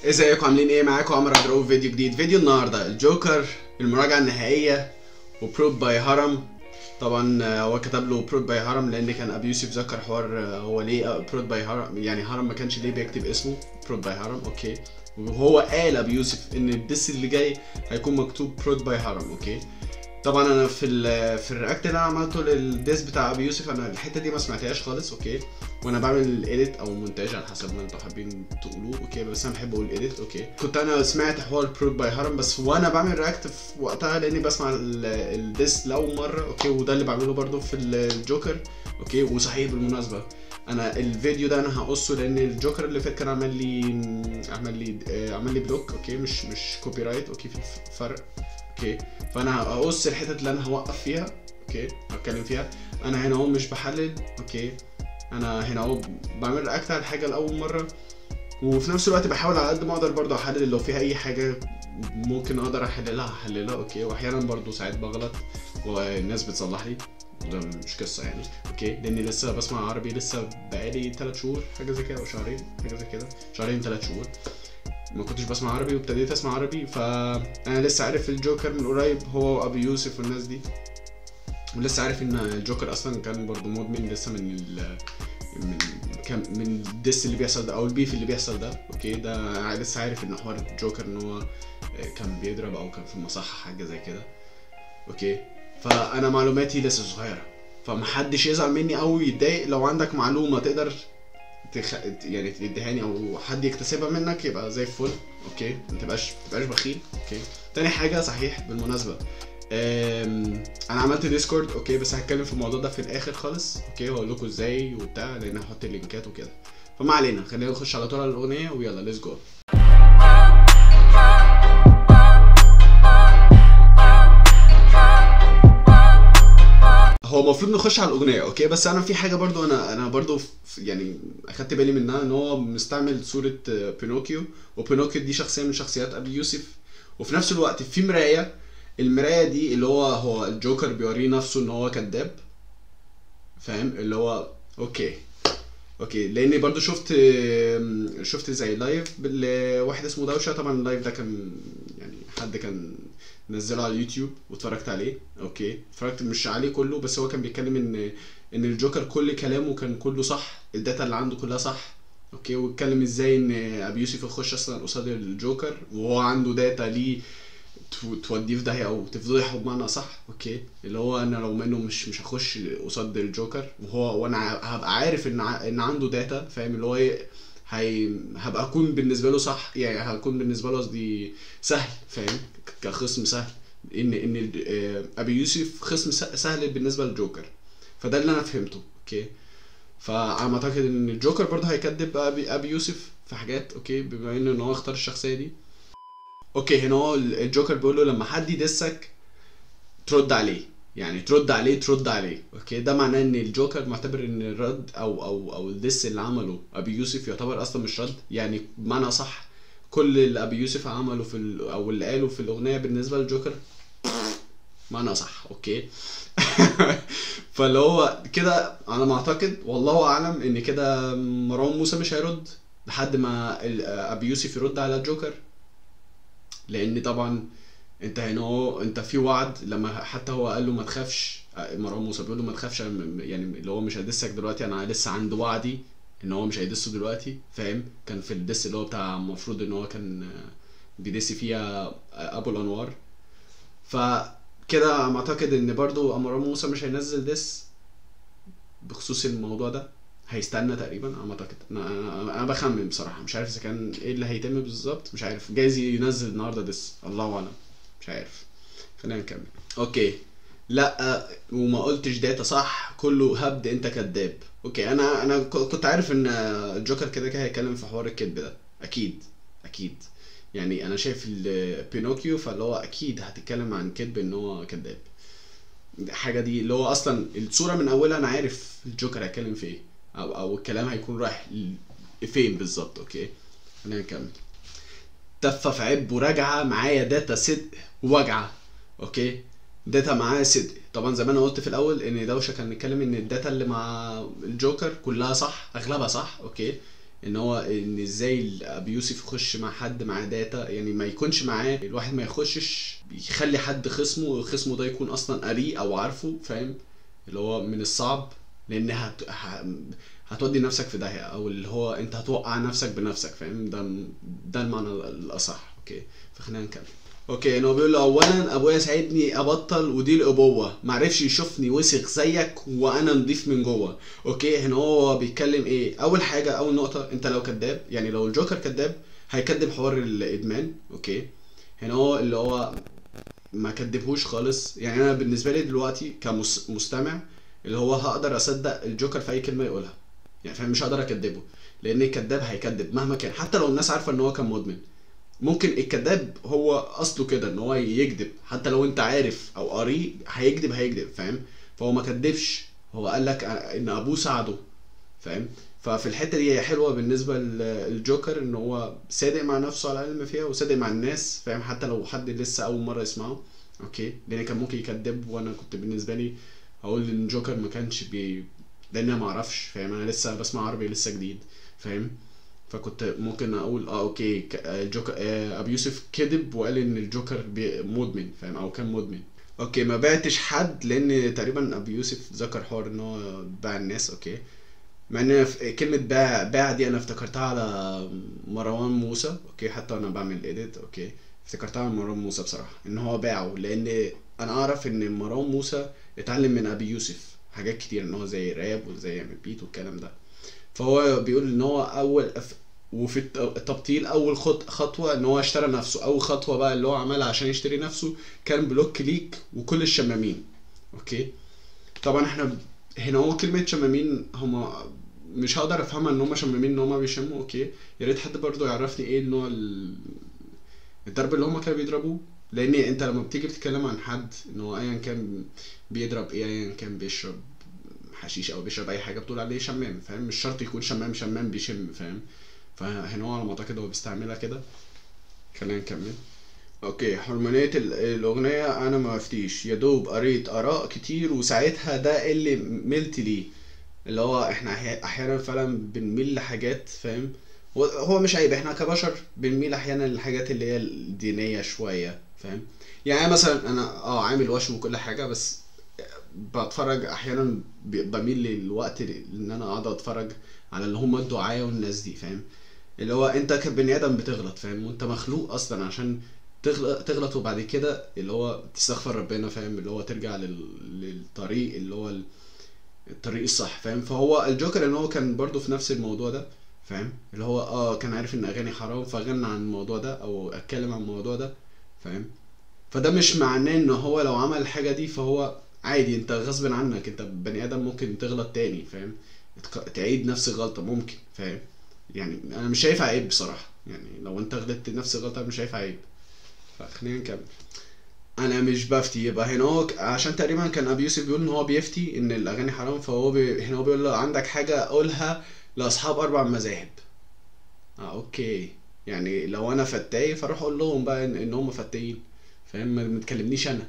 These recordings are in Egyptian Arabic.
ازيكم عاملين ايه معاكم عمرو عبد فيديو جديد فيديو النهارده الجوكر المراجعه النهائيه وبروب باي هرم طبعا آه، هو كتب له برود باي هرم لان كان ابي يوسف ذكر حوار آه، هو ليه برود باي هرم يعني هرم ما كانش ليه بيكتب اسمه برود باي هرم اوكي وهو قال ابي يوسف ان الدس اللي جاي هيكون مكتوب برود باي هرم اوكي طبعا انا في ال في الرياكت اللي انا عملته للديس بتاع ابي يوسف انا الحته دي ما سمعتهاش خالص اوكي وانا بعمل الايديت او مونتاج على حسب ما انتوا حابين تقولوه اوكي بس انا بحب اقول ايديت اوكي كنت انا سمعت حوار برود باي هرم بس وانا بعمل رياكت في وقتها لاني بسمع ال- الديس لاول مره اوكي وده اللي بعمله برضو في الجوكر اوكي وصحيح بالمناسبه انا الفيديو ده انا هقصه لان الجوكر اللي فات كان عمل لي عمل لي آه، عمل لي بلوك اوكي مش مش كوبي رايت اوكي في فرق اوكي فانا هقص الحتت اللي انا هوقف فيها اوكي هتكلم فيها انا هنا اهو مش بحلل اوكي انا هنا اهو بعمل رياكت على الحاجه لاول مره وفي نفس الوقت بحاول على قد ما اقدر برضه احلل لو فيها اي حاجه ممكن اقدر احللها هحللها اوكي واحيانا برضه ساعات بغلط والناس بتصلح لي ده مش قصه يعني اوكي لاني لسه بسمع عربي لسه بقالي 3 شهور حاجه زي كده او شهرين حاجه زي كده شهرين 3 شهور ما كنتش بسمع عربي وابتديت اسمع عربي فانا لسه عارف الجوكر من قريب هو وابي يوسف والناس دي ولسه عارف ان الجوكر اصلا كان برضه مدمن لسه من ال من كان من الدس اللي بيحصل ده او البيف اللي بيحصل ده اوكي ده أنا لسه عارف ان حوار الجوكر ان هو كان بيضرب او كان في المصحة حاجه زي كده اوكي فانا معلوماتي لسه صغيره فمحدش يزعل مني او يتضايق لو عندك معلومه تقدر تخ... يعني تديهاني او حد يكتسبها منك يبقى زي الفل اوكي ما تبقاش ما تبقاش بخيل اوكي تاني حاجه صحيح بالمناسبه أم... انا عملت ديسكورد اوكي بس هتكلم في الموضوع ده في الاخر خالص اوكي هقول لكم ازاي وبتاع لان هحط اللينكات وكده فما علينا خلينا نخش على طول على الاغنيه ويلا ليتس جو هو المفروض نخش على الاغنيه اوكي بس انا في حاجه برضو انا انا برضو ف- يعني اخدت بالي منها ان هو مستعمل صوره آه، بينوكيو وبينوكيو دي شخصيه من شخصيات ابي يوسف وفي نفس الوقت في مرايه المرايه دي اللي هو هو الجوكر بيوريه نفسه ان هو كذاب فاهم اللي هو اوكي اوكي لاني برضو شفت آم، شفت زي لايف لواحد اسمه دوشه طبعا اللايف ده كان يعني حد كان نزله على اليوتيوب واتفرجت عليه اوكي اتفرجت مش عليه كله بس هو كان بيتكلم ان ان الجوكر كل كلامه كان كله صح الداتا اللي عنده كلها صح اوكي واتكلم ازاي ان ابي يوسف يخش اصلا قصاد الجوكر وهو عنده داتا ليه تو- توديه في داهيه او تفضحه بمعنى صح اوكي اللي هو انا لو منه مش مش هخش قصاد الجوكر وهو وانا ع- هبقى عارف ان ع- ان عنده داتا فاهم اللي هو ايه هي هبقى اكون بالنسبه له صح يعني هكون بالنسبه له قصدي سهل فاهم ك- كخصم سهل ان ان ال- آه، ابي يوسف خصم س- سهل بالنسبه للجوكر فده اللي انا فهمته اوكي فانا اعتقد ان الجوكر برضه هيكذب ابي ابي يوسف في حاجات اوكي بما انه ان هو اختار الشخصيه دي اوكي هنا هو ال- الجوكر بيقول له لما حد يدسك ترد عليه يعني ترد عليه ترد عليه اوكي ده معناه ان الجوكر معتبر ان الرد او او او الدس اللي عمله ابي يوسف يعتبر اصلا مش رد يعني بمعنى صح كل اللي ابي يوسف عمله في ال- او اللي قاله في الاغنيه بالنسبه للجوكر معنى صح اوكي فاللي هو كده انا معتقد والله اعلم ان كده مروان موسى مش هيرد لحد ما ال- ابي يوسف يرد على الجوكر لان طبعا انت هنا هو انت في وعد لما حتى هو قال له ما تخافش مروان موسى بيقول له ما تخافش أنا- يعني اللي هو مش هدسك دلوقتي انا لسه عند وعدي ان هو مش هيدسه دلوقتي فاهم كان في الدس اللي هو بتاع المفروض ان هو كان بيدس فيها ابو الانوار فكده معتقد ان برضو مروان موسى مش هينزل دس بخصوص الموضوع ده هيستنى تقريبا انا معتقد انا انا أنا بخمن بصراحه مش عارف اذا كان ايه اللي هيتم بالظبط مش عارف جايز ينزل النهارده دس الله اعلم مش عارف خلينا نكمل اوكي لا وما قلتش داتا صح كله هبد انت كذاب اوكي انا انا ك- كنت عارف ان الجوكر كده كده هيتكلم في حوار الكذب ده اكيد اكيد يعني انا شايف ال- بينوكيو فاللي هو اكيد هتتكلم عن كذب ان هو كذاب حاجه دي اللي هو اصلا الصوره من اولها انا عارف الجوكر هيتكلم في ايه او او الكلام هيكون رايح ل- فين بالظبط اوكي خلينا نكمل تفه في عب وراجعه معايا داتا صدق وواجعه اوكي داتا معاه صدق طبعا زي ما انا قلت في الاول ان دوشه كان بيتكلم ان الداتا اللي مع الجوكر كلها صح اغلبها صح اوكي ان هو ان ازاي ابي يوسف يخش مع حد معاه داتا يعني ما يكونش معاه الواحد ما يخشش يخلي حد خصمه وخصمه ده يكون اصلا قاريه او عارفه فاهم اللي هو من الصعب لان هت... ه... هتودي نفسك في داهيه او اللي هو انت هتوقع نفسك بنفسك فاهم ده ده المعنى الاصح اوكي فخلينا نكمل اوكي انه بيقول له اولا ابويا ساعدني ابطل ودي الابوه معرفش يشوفني وسخ زيك وانا نضيف من جوه اوكي هنا هو بيتكلم ايه اول حاجه اول نقطه انت لو كذاب يعني لو الجوكر كذاب هيكذب حوار الادمان اوكي هنا هو اللي هو ما كدبهوش خالص يعني انا بالنسبه لي دلوقتي كمستمع اللي هو هقدر اصدق الجوكر في اي كلمه يقولها يعني فاهم مش هقدر اكدبه لان الكذاب هيكذب مهما كان حتى لو الناس عارفه ان هو كان مدمن ممكن الكذاب هو اصله كده ان هو يكذب حتى لو انت عارف او قاري هيكذب هيكذب فاهم فهو ما كدبش هو قال لك ان ابوه ساعده فاهم ففي الحته دي هي حلوه بالنسبه للجوكر ان هو صادق مع نفسه على الاقل ما فيها وصادق مع الناس فاهم حتى لو حد لسه اول مره يسمعه اوكي لان كان ممكن يكذب وانا كنت بالنسبه لي اقول ان جوكر ما كانش بي لان انا ما اعرفش فاهم انا لسه بسمع عربي لسه جديد فاهم فكنت ممكن اقول اه اوكي الجوكر آه ابي يوسف كذب وقال ان الجوكر مدمن فاهم او كان مدمن اوكي ما بعتش حد لان تقريبا ابي يوسف ذكر حوار ان هو باع الناس اوكي مع ان كلمة باع باع دي انا افتكرتها على مروان موسى اوكي حتى وانا بعمل ايديت اوكي افتكرتها على مروان موسى بصراحة ان هو باعه لان انا اعرف ان مروان موسى اتعلم من ابي يوسف حاجات كتير ان هو زي راب وزي يعمل بيت والكلام ده فهو بيقول ان هو اول وفي التبطيل اول خطوه ان هو اشترى نفسه اول خطوه بقى اللي هو عملها عشان يشتري نفسه كان بلوك ليك وكل الشمامين اوكي طبعا احنا هنا هو كلمه شمامين هما مش هقدر افهمها ان هما شمامين ان هما بيشموا اوكي يا ريت حد برضه يعرفني ايه النوع الضرب اللي هما كانوا بيضربوه لان انت لما بتيجي بتتكلم عن حد ان هو ايا كان بيضرب ايه ايا كان بيشرب حشيش او بيشرب اي حاجه بتقول عليه شمام فاهم مش شرط يكون شمام شمام بيشم فاهم فهنا هو على ما اعتقد هو بيستعملها كده خلينا نكمل اوكي حرمانية الاغنية انا ما افتيش يا دوب قريت اراء كتير وساعتها ده اللي ملت ليه اللي هو احنا احيانا فعلا بنميل لحاجات فاهم هو مش عيب احنا كبشر بنميل احيانا للحاجات اللي هي الدينية شوية فاهم يعني مثلا انا اه عامل وشم وكل حاجة بس بتفرج احيانا بميل للوقت ان انا اقعد اتفرج على اللي هم الدعاة والناس دي فاهم اللي هو انت كبني ادم بتغلط فاهم وانت مخلوق اصلا عشان تغلط تغلط وبعد كده اللي هو تستغفر ربنا فاهم اللي هو ترجع لل... للطريق اللي هو الطريق الصح فاهم فهو الجوكر ان هو كان برضو في نفس الموضوع ده فاهم اللي هو اه كان عارف ان اغاني حرام فغنى عن الموضوع ده او اتكلم عن الموضوع ده فاهم فده مش معناه ان هو لو عمل الحاجه دي فهو عادي انت غصب عنك انت بني ادم ممكن تغلط تاني فاهم تعيد نفس الغلطه ممكن فاهم يعني انا مش شايفها عيب بصراحه يعني لو انت غلطت نفس الغلطه مش شايفها عيب فخلينا نكمل انا مش بفتي يبقى هنا هو عشان تقريبا كان ابي يوسف بيقول ان هو بيفتي ان الاغاني حرام فهو بي... هنا هو بيقول له عندك حاجه قولها لاصحاب اربع مذاهب اه اوكي يعني لو انا فتاي فاروح اقول لهم بقى ان, إن هم فتايين فاهم ما تكلمنيش انا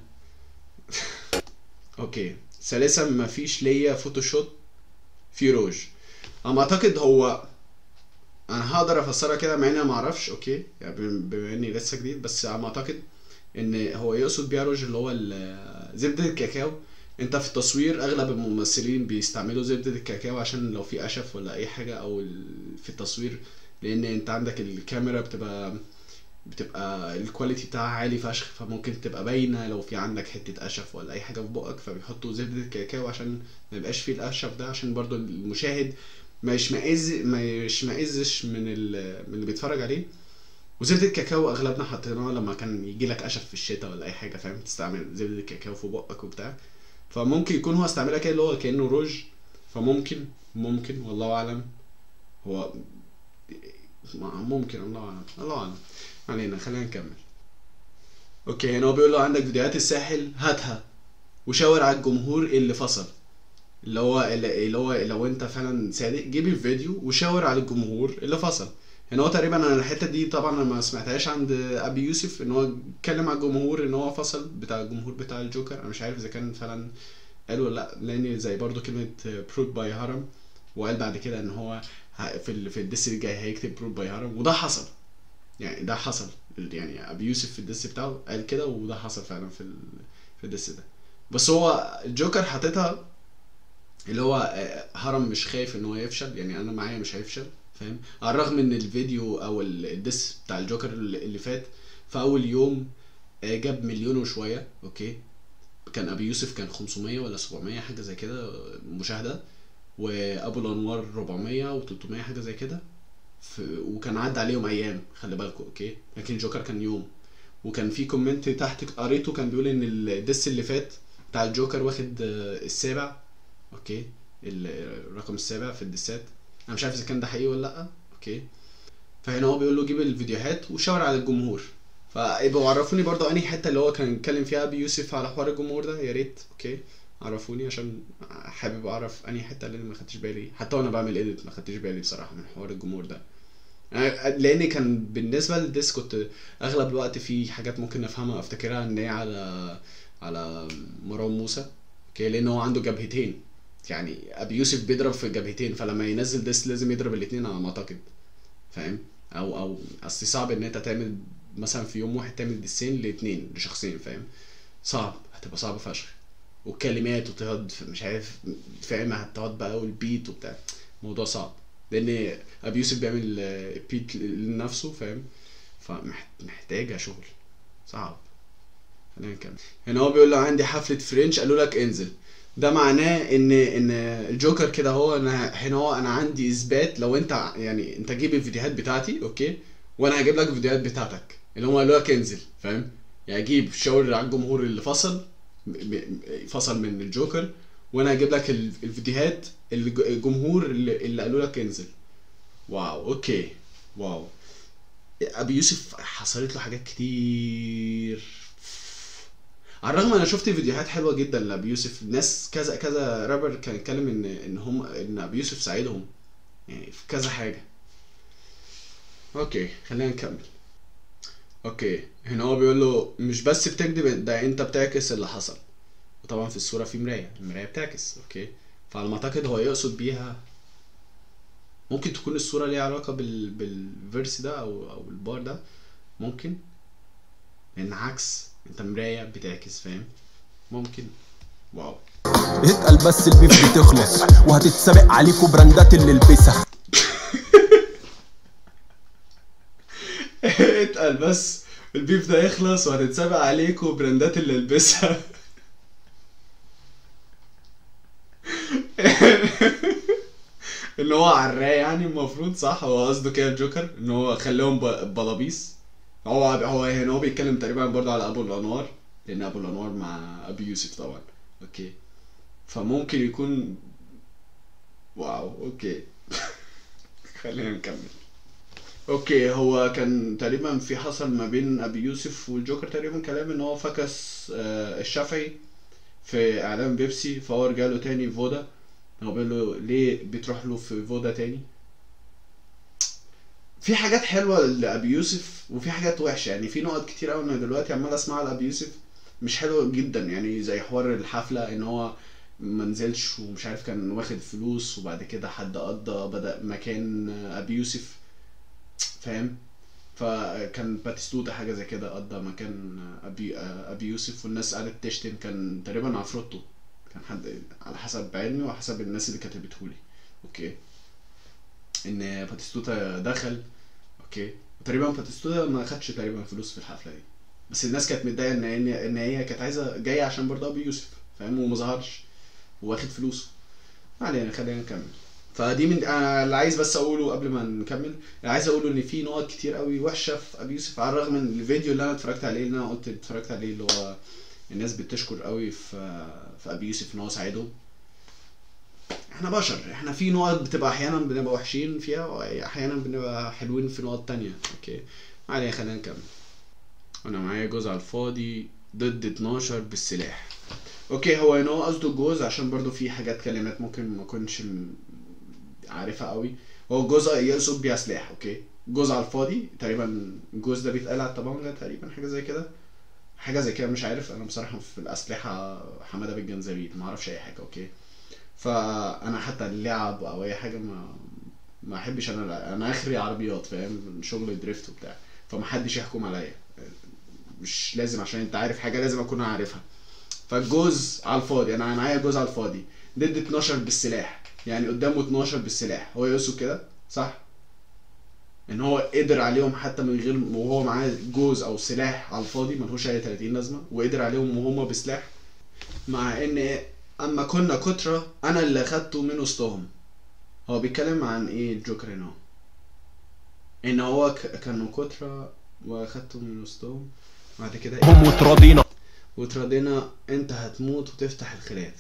اوكي ثالثا مفيش ليا فوتوشوب في روج انا اعتقد هو انا هقدر افسرها كده مع اني ما اعرفش اوكي يعني بما اني لسه جديد بس انا اعتقد ان هو يقصد بيها روج اللي هو زبده الكاكاو انت في التصوير اغلب الممثلين بيستعملوا زبده الكاكاو عشان لو في قشف ولا اي حاجه او في التصوير لان انت عندك الكاميرا بتبقى بتبقى الكواليتي بتاعها عالي فشخ فممكن تبقى باينه لو في عندك حته قشف ولا اي حاجه في بقك فبيحطوا زبده الكاكاو عشان ما يبقاش فيه القشف ده عشان برضو المشاهد ما يشمئز ما يشمئزش من من اللي بيتفرج عليه وزبده الكاكاو اغلبنا حطيناها لما كان يجي لك قشف في الشتاء ولا اي حاجه فاهم تستعمل زبده الكاكاو في بقك وبتاع فممكن يكون هو استعملها كده اللي هو كانه روج فممكن ممكن والله اعلم هو ممكن الله اعلم الله اعلم علينا خلينا نكمل اوكي هنا هو بيقول له عندك فيديوهات الساحل هاتها وشاور على الجمهور اللي فصل اللي هو اللي هو لو انت فعلا صادق جيب الفيديو وشاور على الجمهور اللي فصل هنا هو تقريبا انا الحته دي طبعا انا ما سمعتهاش عند ابي يوسف ان هو اتكلم على الجمهور ان هو فصل بتاع الجمهور بتاع الجوكر انا مش عارف اذا كان فعلا قال ولا لا لان زي برضو كلمه برود باي هرم وقال بعد كده ان هو ه- في ال- في الدس اللي جاي هيكتب بروف باي هرم وده حصل يعني ده حصل يعني ابي يوسف في الدس بتاعه قال كده وده حصل فعلا في ال... في الدس ده بس هو الجوكر حاططها اللي هو آه، هرم مش خايف ان هو يفشل يعني انا معايا مش هيفشل فاهم على الرغم ان الفيديو او ال- الدس بتاع الجوكر اللي اللي فات في اول يوم آه، جاب مليون وشويه اوكي كان ابي يوسف كان 500 ولا 700 حاجه زي كده آه، مشاهده وابو الانوار 400 و300 حاجه زي كده في وكان عدى عليهم ايام خلي بالكم اوكي لكن جوكر كان يوم وكان في كومنت تحت قريته كان بيقول ان الدس اللي فات بتاع الجوكر واخد آه، السابع اوكي ال- الرقم السابع في الدسات انا مش عارف اذا كان ده حقيقي ولا لا اوكي فهنا هو بيقول له جيب الفيديوهات وشاور على الجمهور فيبقوا عرفوني برضو انهي حته اللي هو كان اتكلم فيها ابي يوسف على حوار الجمهور ده يا ريت اوكي عرفوني عشان حابب اعرف انهي حته اللي أنا ما خدتش بالي حتى وانا بعمل اديت ما خدتش بالي بصراحه من حوار الجمهور ده أنا- لان كان بالنسبه للديس كنت اغلب الوقت في حاجات ممكن افهمها افتكرها ان هي على على مروان موسى اوكي لان هو عنده جبهتين يعني ابي يوسف بيضرب في جبهتين فلما ينزل ديس لازم يضرب الاثنين على ما اعتقد فاهم او او اصل صعب ان انت تعمل مثلا في يوم واحد تعمل ديسين لاثنين لشخصين فاهم صعب هتبقى صعبه فشخ والكلمات وتقعد في- مش عارف فاهم هتقعد بقى والبيت وبتاع الموضوع صعب لان ابي يوسف بيعمل آه، بيت لنفسه فاهم فمحتاجه شغل صعب خلينا نكمل هنا هو بيقول له عندي حفله فرنش قالوا لك انزل ده معناه ان ان الجوكر كده هو انا هنا هو انا عندي اثبات لو انت يعني انت جيب الفيديوهات بتاعتي اوكي وانا هجيب لك الفيديوهات بتاعتك اللي هم قالوا لك انزل فاهم يعني جيب شاور على الجمهور اللي فصل م- م- فصل من الجوكر وانا هجيب لك ال- الفيديوهات اللي الج- الجمهور اللي, اللي قالوا لك انزل واو اوكي واو ابي يوسف حصلت له حاجات كتير على الرغم انا شفت فيديوهات حلوه جدا لابي يوسف ناس كذا كذا رابر كان اتكلم ان ان هم ان ابي يوسف ساعدهم يعني في كذا حاجه اوكي خلينا نكمل اوكي هنا هو بيقول له مش بس بتكذب ده انت بتعكس اللي حصل وطبعا في الصوره في مرايه المرايه بتعكس اوكي فعلى ما اعتقد هو يقصد بيها ممكن تكون الصوره ليها علاقه بال بالفيرس ده او او البار ده ممكن لان عكس انت مرايه بتعكس فاهم ممكن واو اتقل بس البيف بتخلص وهتتسابق عليكوا براندات اللي البسها اتقل بس البيف ده يخلص وهتتسابق عليكوا براندات اللي البسها ان هو عراه يعني المفروض صح هو قصده كده الجوكر ان هو خلاهم ب- بلابيس هو هو هنا هو بيتكلم تقريبا برضه على ابو الانوار لان ابو الانوار مع ابي يوسف طبعا اوكي فممكن يكون واو اوكي خلينا نكمل اوكي هو كان تقريبا في حصل ما بين ابي يوسف والجوكر تقريبا كلام ان هو فكس آه، الشافعي في اعلان بيبسي فهو رجع له تاني فودا هو بيقول له ليه بتروح له في فودا تاني في حاجات حلوه لابي يوسف وفي حاجات وحشه يعني في نقط كتير قوي انا دلوقتي عمال اسمعها لابي يوسف مش حلوه جدا يعني زي حوار الحفله ان هو ما نزلش ومش عارف كان واخد فلوس وبعد كده حد قضى بدأ مكان ابي يوسف فاهم فكان باتيستوتا حاجه زي كده قضى مكان ابي ابي يوسف والناس قعدت تشتم كان تقريبا عفروتو كان حد على حسب علمي وحسب الناس اللي كتبتهولي اوكي ان باتيستوتا دخل اوكي وتقريبا باتيستوتا ما خدش تقريبا فلوس في الحفله دي بس الناس كانت متضايقه ان ان ان هي كانت عايزه جايه عشان برضه ابي يوسف فاهم وما ظهرش واخد فلوسه ما علينا خلينا نكمل فدي من انا اللي عايز بس اقوله قبل ما نكمل اللي عايز اقوله ان في نقط كتير قوي وحشه في ابي يوسف على الرغم من الفيديو اللي انا اتفرجت عليه اللي انا قلت اتفرجت عليه اللي هو الناس بتشكر قوي في في ابي يوسف ان هو ساعدهم احنا بشر احنا في نقط بتبقى احيانا بنبقى وحشين فيها واحيانا بنبقى حلوين في نقط تانية اوكي ما علينا خلينا نكمل انا معايا جوز على الفاضي ضد 12 بالسلاح اوكي هو ان هو قصده جوز عشان برضو في حاجات كلمات ممكن ما اكونش م- عارفها قوي هو جوز يقصد بيها سلاح اوكي جوز على الفاضي تقريبا الجوز ده بيتقال على الطبانجة تقريبا حاجه زي كده حاجه زي كده مش عارف انا بصراحه في الاسلحه حماده بالجنزبيل ما اعرفش اي حاجه اوكي فانا حتى اللعب او اي حاجه ما ما احبش انا انا اخري عربيات فاهم شغل دريفت وبتاع فما حدش يحكم عليا مش لازم عشان انت عارف حاجه لازم اكون عارفها فالجوز على الفاضي انا معايا جوز على الفاضي ضد 12 بالسلاح يعني قدامه 12 بالسلاح هو يقصد كده صح ان هو قدر عليهم حتى من غير وهو معاه جوز او سلاح على الفاضي ملهوش اي 30 لازمه وقدر عليهم وهم بسلاح مع ان اما كنا كترة انا اللي اخدته من وسطهم هو بيتكلم عن ايه الجوكر هنا ان هو ك- كانوا كترة واخدته من وسطهم بعد كده إيه؟ هم وتراضينا وتراضينا انت هتموت وتفتح الخلاف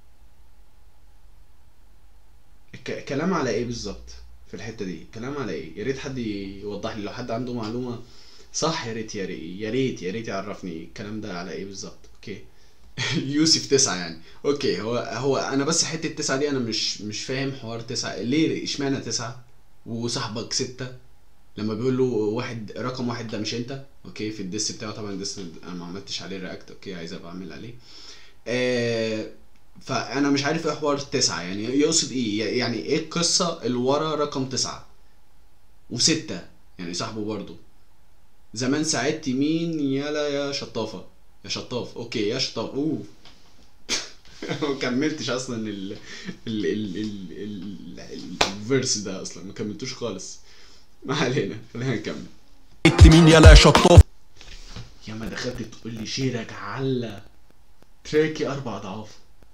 الك- كلام على ايه بالظبط في الحته دي كلام على ايه يا ريت حد يوضح لي لو حد عنده معلومه صح يا ريت يا ريت يا ريت يا ريت يعرفني الكلام ده على ايه بالظبط اوكي يوسف تسعة يعني اوكي هو هو انا بس حته تسعة دي انا مش مش فاهم حوار تسعة ليه اشمعنى تسعة وصاحبك ستة لما بيقول له واحد رقم واحد ده مش انت اوكي في الديس بتاعه طبعا الديس انا ما عملتش عليه رياكت اوكي عايز ابقى اعمل عليه آه فانا مش عارف ايه حوار تسعة يعني يقصد ايه يعني ايه القصة اللي ورا رقم تسعة وستة يعني صاحبه برضه زمان ساعدت مين يلا يا شطافة يا شطاف اوكي يا شطاف اوه ما كملتش اصلا ال ال ال ال ال ال- الفيرس ده اصلا ما كملتوش خالص ما علينا خلينا نكمل انت مين يلا يا شطاف يا ما دخلت تقول لي شيرك على تراكي اربع اضعاف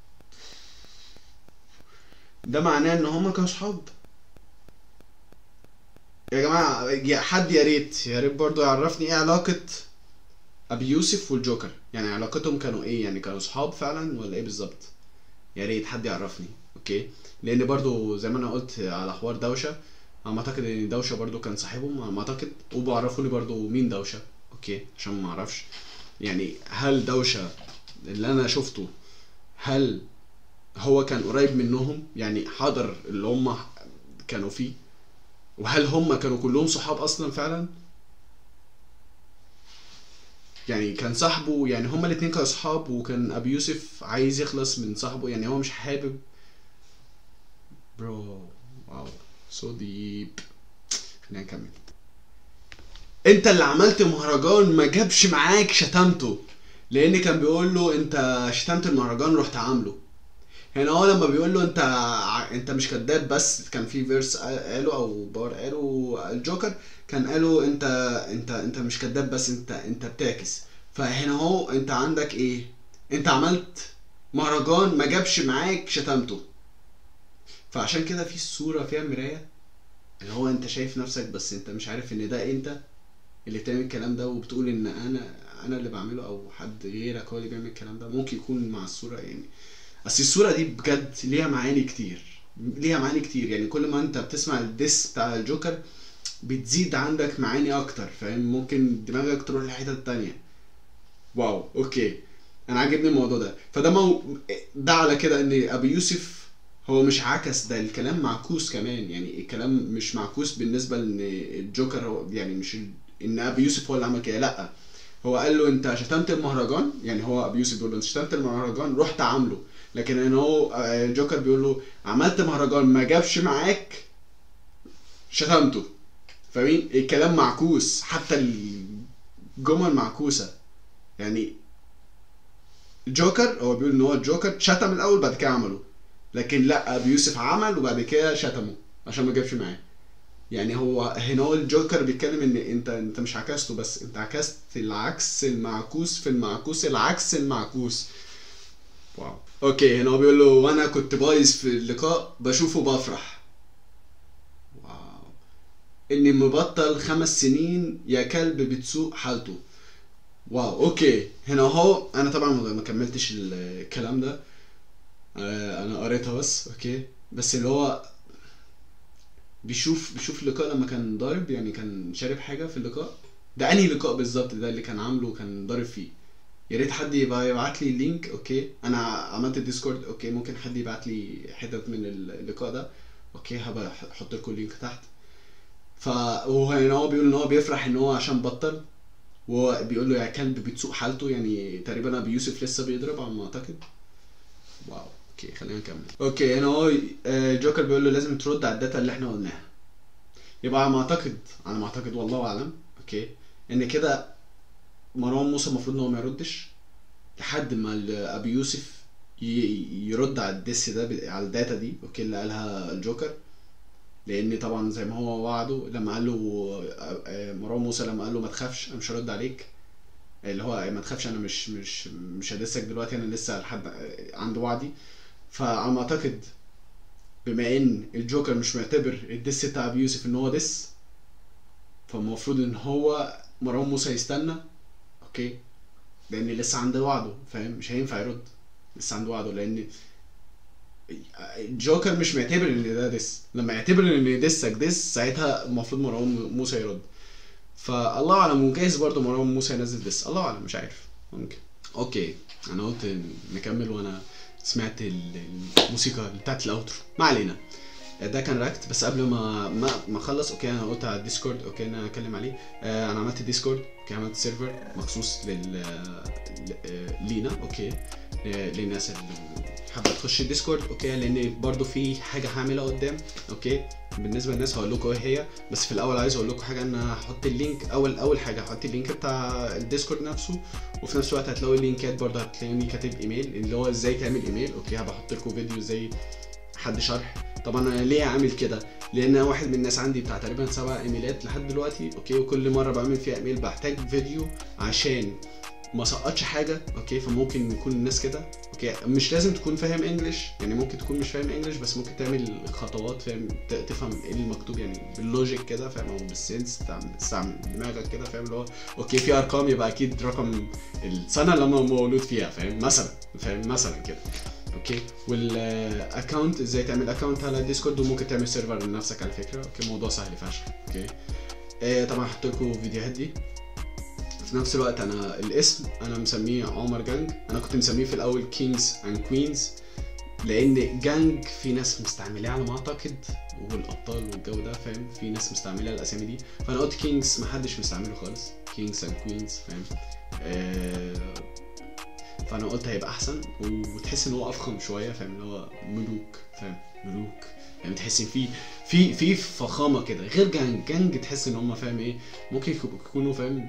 ده معناه ان هما كانوا صحاب يا جماعه يا حد يا ريت يا ريت برضه يعرفني ايه علاقه ابي يوسف والجوكر يعني علاقتهم كانوا ايه يعني كانوا صحاب فعلا ولا ايه بالظبط يا ريت حد يعرفني اوكي لان برضو زي ما انا قلت على حوار دوشه انا اعتقد ان دوشه برضو كان صاحبهم على ما اعتقد وبعرفوا لي برضو مين دوشه اوكي عشان ما اعرفش يعني هل دوشه اللي انا شفته هل هو كان قريب منهم يعني حضر اللي هم كانوا فيه وهل هم كانوا كلهم صحاب اصلا فعلا يعني كان صاحبه يعني هما الاتنين كانوا صحاب وكان ابي يوسف عايز يخلص من صاحبه يعني هو مش حابب برو واو سو ديب خلينا نكمل انت اللي عملت مهرجان ما جابش معاك شتمته لان كان بيقول له انت شتمت المهرجان رحت عامله هنا هو لما بيقول له انت ع- انت مش كداب بس كان في فيرس قاله او بار قاله الجوكر كان قاله انت انت انت مش كداب بس انت انت بتعكس فهنا هو انت عندك ايه انت عملت مهرجان ما جابش معاك شتمته فعشان كده في الصورة فيها مراية اللي هو انت شايف نفسك بس انت مش عارف ان ده انت اللي بتعمل الكلام ده وبتقول ان انا انا اللي بعمله او حد غيرك هو اللي بيعمل الكلام ده ممكن يكون مع الصورة يعني اصل الصورة دي بجد ليها معاني كتير ليها معاني كتير يعني كل ما انت بتسمع الديس بتاع الجوكر بتزيد عندك معاني اكتر فاهم ممكن دماغك تروح لحتة تانية واو اوكي انا عاجبني الموضوع ده فده مو... ده على كده ان ابو يوسف هو مش عكس ده الكلام معكوس كمان يعني الكلام مش معكوس بالنسبه لان الجوكر هو يعني مش ال- ان ابو يوسف هو اللي عمل كده لا هو قال له انت شتمت المهرجان يعني هو ابو يوسف بيقول له انت شتمت المهرجان رحت عامله لكن ان هو آه، الجوكر بيقول له عملت مهرجان ما جابش معاك شتمته فاهمين الكلام معكوس حتى الجمل معكوسه يعني جوكر هو بيقول ان هو الجوكر شتم الاول بعد كده عمله لكن لا ابو يوسف عمل وبعد كده شتمه عشان ما جابش معاه يعني هو هنا هو الجوكر بيتكلم ان انت انت مش عكسته بس انت عكست العكس المعكوس في المعكوس العكس المعكوس واو اوكي هنا هو بيقول له وانا كنت بايظ في اللقاء بشوفه بفرح واو اني مبطل خمس سنين يا كلب بتسوق حالته واو اوكي هنا اهو انا طبعا ما كملتش الكلام ده آه، انا قريتها بس اوكي بس اللي هو بيشوف بيشوف اللقاء لما كان ضارب يعني كان شارب حاجه في اللقاء ده انهي لقاء بالظبط ده اللي كان عامله كان ضارب فيه يا ريت حد يبقى يبعت لي اللينك اوكي انا عملت الديسكورد اوكي ممكن حد يبعت لي حتت من اللقاء ده اوكي هبقى احط لكم اللينك تحت فهو هنا هو بيقول ان هو بيفرح ان هو عشان بطل وهو بيقول له يا كلب بتسوق حالته يعني تقريبا ابو يوسف لسه بيضرب على ما اعتقد واو اوكي خلينا نكمل اوكي هنا هو آه، جوكر بيقول له لازم ترد على الداتا اللي احنا قلناها يبقى على ما اعتقد على ما اعتقد والله اعلم اوكي ان كده مروان موسى المفروض ان هو ما يردش لحد ما ال- ابي يوسف ي- يرد على الدس ده ب- على الداتا دي اوكي اللي قالها الجوكر لان طبعا زي ما هو وعده لما قال له آه، آه، مروان موسى لما قال له ما تخافش انا مش هرد عليك اللي هو ما تخافش انا مش مش مش هدسك دلوقتي انا لسه لحد عند وعدي فعلى ما اعتقد بما ان الجوكر مش معتبر الدس بتاع ابي يوسف ان هو دس فالمفروض ان هو مروان موسى يستنى اوكي لان لسه عند وعده فاهم مش هينفع يرد لسه عند وعده لان الجوكر مش معتبر ان ده دس لما يعتبر ان دسك دس ساعتها المفروض مروان موسى يرد فالله اعلم وجايز برضه مروان موسى ينزل دس الله اعلم مش عارف ممكن اوكي انا قلت نكمل وانا سمعت ال- الموسيقى بتاعت الاوترو ما علينا ده كان راكت بس قبل ما ما ما اخلص اوكي انا قلت على الديسكورد اوكي انا اتكلم عليه آه انا عملت ديسكورد اوكي عملت سيرفر مخصوص لل ل- آه، لينا اوكي ل- للناس اللي حابه تخش الديسكورد اوكي لان برضو في حاجه هعملها قدام اوكي بالنسبه للناس هقول لكم ايه هي بس في الاول عايز اقول لكم حاجه ان انا هحط اللينك اول اول حاجه هحط اللينك بتاع الديسكورد نفسه وفي نفس الوقت هتلاقوا اللينكات برضه هتلاقوني كاتب ايميل اللي هو ازاي تعمل ايميل اوكي هبقى احط لكم فيديو ازاي حد شرح طبعا انا ليه عامل كده لان انا واحد من الناس عندي بتاع تقريبا سبع ايميلات لحد دلوقتي اوكي وكل مره بعمل فيها ايميل بحتاج فيديو عشان ما سقطش حاجه اوكي فممكن يكون الناس كده اوكي مش لازم تكون فاهم انجلش يعني ممكن تكون مش فاهم انجلش بس ممكن تعمل خطوات فاهم ت- تفهم ايه المكتوب يعني باللوجيك كده فاهم او بالسنس تعمل- تستعمل دماغك كده فاهم اللي هو اوكي في ارقام يبقى اكيد رقم السنه اللي انا مولود فيها فاهم مثلا فاهم مثلا كده اوكي والاكونت ازاي تعمل اكونت على ديسكورد وممكن تعمل سيرفر لنفسك على فكره اوكي الموضوع سهل فشخ اوكي آه طبعا هحط لكم فيديوهات دي في نفس الوقت انا الاسم انا مسميه عمر جانج انا كنت مسميه في الاول كينجز اند كوينز لان جانج في ناس مستعملاه على ما اعتقد والابطال والجو ده فاهم في ناس مستعمله الاسامي دي فانا قلت كينجز محدش مستعمله خالص كينجز اند كوينز فاهم آه فانا قلت هيبقى احسن وتحس ان هو افخم شويه فاهم اللي هو ملوك فاهم ملوك يعني تحس ان في في في فخامه كده غير جانج جانج تحس ان هم فاهم ايه ممكن يكو- يكونوا فاهم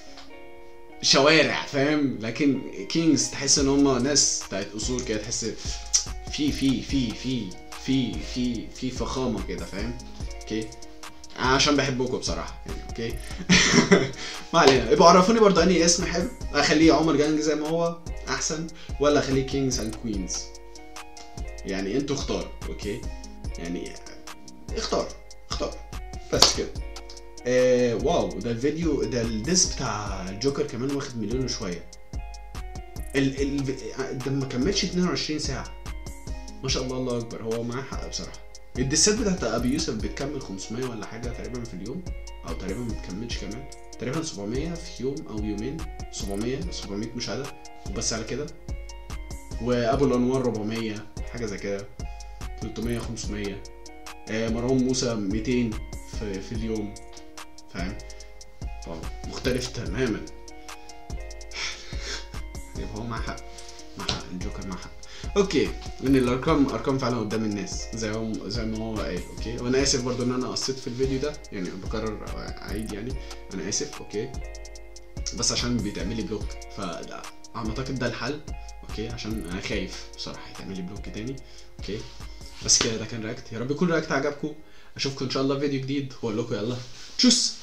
شوارع فاهم لكن كينجز تحس ان هم ناس بتاعت اصول كده تحس في في في في في في في فخامه كده فاهم اوكي أنا عشان بحبكم بصراحه يعني اوكي ما علينا يبقوا عرفوني برضه انهي اسم حلو اخليه عمر جانج زي ما هو احسن ولا اخليه كينجز اند كوينز يعني انتوا اختاروا اوكي يعني اختار اختار بس كده آه واو ده الفيديو ده الديس بتاع الجوكر كمان واخد مليون وشويه ال ال ده ما كملش 22 ساعه ما شاء الله الله اكبر هو معاه حق بصراحه الديسات بتاعت ابي يوسف بتكمل 500 ولا حاجه تقريبا في اليوم او تقريبا ما بتكملش كمان تقريبا 700 في يوم او يومين 700 700 مشاهده وبس على كده وابو الانوار 400 حاجه زي كده 300 500 آه مروان موسى 200 في, في اليوم فاهم طبعا مختلف تماما يبقى هو مع حق مع حق الجوكر مع حق اوكي ان الارقام ارقام فعلا قدام الناس زي هو زي ما هو قايل اوكي وانا اسف برضو ان انا قصيت في الفيديو ده يعني بكرر اعيد يعني انا اسف اوكي بس عشان بيتعمل لي بلوك فده على ما اعتقد ده الحل اوكي عشان انا خايف بصراحه يتعمل لي بلوك تاني اوكي بس كده ده كان رياكت يا رب يكون رياكت عجبكم اشوفكم ان شاء الله في فيديو جديد واقول لكم يلا تشوس